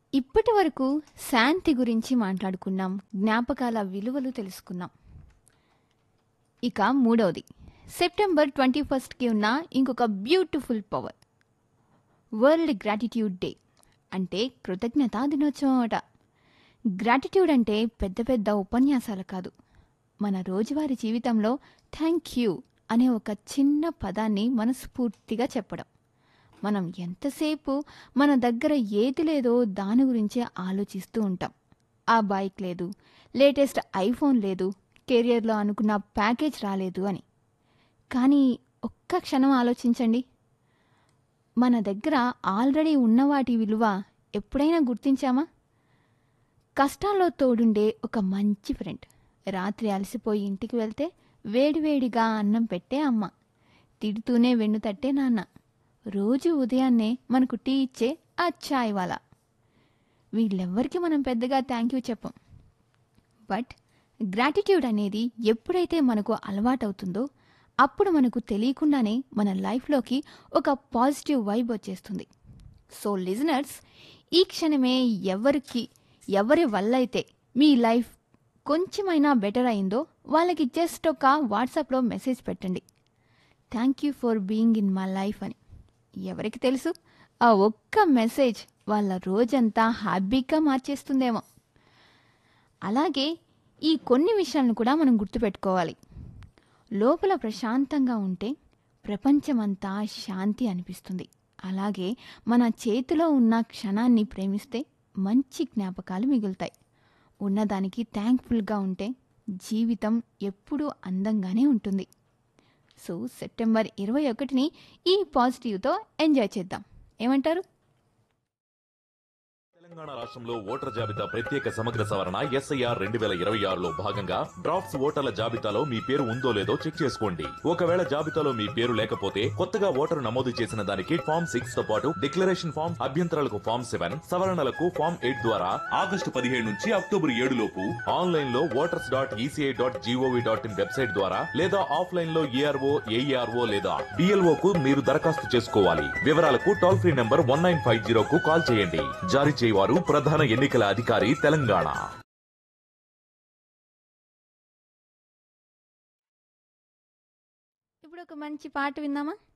ఇప్పటి వరకు శాంతి గురించి మాట్లాడుకున్నాం జ్ఞాపకాల విలువలు తెలుసుకున్నాం ఇక మూడవది సెప్టెంబర్ ట్వంటీ ఫస్ట్కి ఉన్న ఇంకొక beautiful power world gratitude day అంటే కృతజ్ఞతా దినోత్సవం అట గ్రాటిట్యూడ్ అంటే పెద్ద పెద్ద ఉపన్యాసాలు కాదు మన రోజువారీ జీవితంలో థ్యాంక్ యూ అనే ఒక చిన్న పదాన్ని మనస్ఫూర్తిగా చెప్పడం మనం ఎంతసేపు మన దగ్గర ఏది లేదో దాని గురించే ఆలోచిస్తూ ఉంటాం ఆ బైక్ లేదు లేటెస్ట్ ఐఫోన్ లేదు కెరియర్లో అనుకున్న ప్యాకేజ్ రాలేదు అని కానీ ఒక్క క్షణం ఆలోచించండి మన దగ్గర ఆల్రెడీ ఉన్న వాటి విలువ ఎప్పుడైనా గుర్తించామా కష్టాల్లో తోడుండే ఒక మంచి ఫ్రెండ్ రాత్రి అలసిపోయి ఇంటికి వెళ్తే వేడివేడిగా అన్నం పెట్టే అమ్మ తిడుతూనే వెన్ను తట్టే నాన్న రోజు ఉదయాన్నే మనకు టీ ఇచ్చే ఆ చాయ్ వాలా వీళ్ళెవ్వరికి మనం పెద్దగా థ్యాంక్ యూ చెప్పం బట్ గ్రాటిట్యూడ్ అనేది ఎప్పుడైతే మనకు అలవాటవుతుందో అప్పుడు మనకు తెలియకుండానే మన లైఫ్లోకి ఒక పాజిటివ్ వైబ్ వచ్చేస్తుంది సో లిజనర్స్ ఈ క్షణమే ఎవరికి ఎవరి వల్ల అయితే మీ లైఫ్ కొంచెమైనా బెటర్ అయిందో వాళ్ళకి జస్ట్ ఒక వాట్సాప్లో మెసేజ్ పెట్టండి thank you for being in my life అని ఎవరికి తెలుసు ఆ ఒక్క మెసేజ్ వాళ్ళ రోజంతా హ్యాపీగా మార్చేస్తుందేమో అలాగే ఈ కొన్ని విషయాలను కూడా మనం గుర్తుపెట్టుకోవాలి లోపల ప్రశాంతంగా ఉంటే ప్రపంచమంతా శాంతి అనిపిస్తుంది అలాగే మన చేతిలో ఉన్న క్షణాన్ని ప్రేమిస్తే మంచి జ్ఞాపకాలు మిగులుతాయి ఉన్నదానికి థ్యాంక్ఫుల్గా ఉంటే జీవితం ఎప్పుడూ అందంగానే ఉంటుంది సో సెప్టెంబర్ ఇరవై ఒకటిని ఈ పాజిటివ్తో ఎంజాయ్ చేద్దాం ఏమంటారు తెలంగాణ రాష్ట్రంలో ఓటర్ జాబితా ప్రత్యేక సమగ్ర సవరణ ఎస్ఐఆర్ రెండు వేల ఇరవై ఆరులో భాగంగా డ్రాఫ్ట్స్ ఓటర్ల జాబితాలో మీ పేరు ఉందో లేదో చెక్ చేసుకోండి ఒకవేళ జాబితాలో మీ పేరు లేకపోతే కొత్తగా ఓటరు నమోదు చేసిన దానికి ఫామ్ సిక్స్ తో పాటు డిక్లరేషన్ ఫామ్ అభ్యంతరాలకు ఫామ్ సెవెన్ సవరణలకు ఫామ్ ఎయిట్ ద్వారా ఆగస్టు పదిహేడు నుంచి అక్టోబర్ ఏడు లోపు ఆన్లైన్ లో voters dot ECI dot GOV dot in website ద్వారా లేదా ఆఫ్లైన్ లో ఏఆర్ఓ ఏఈఆర్ఓ లేదా డిఎల్ఓ కు మీరు దరఖాస్తు చేసుకోవాలి వివరాలకు toll free number one nine five zero కు కాల్ చేయండి జారీ చేయవారు ప్రధాన ఎన్నికల అధికారి తెలంగాణ ఇప్పుడు ఒక మంచి పాట విందామా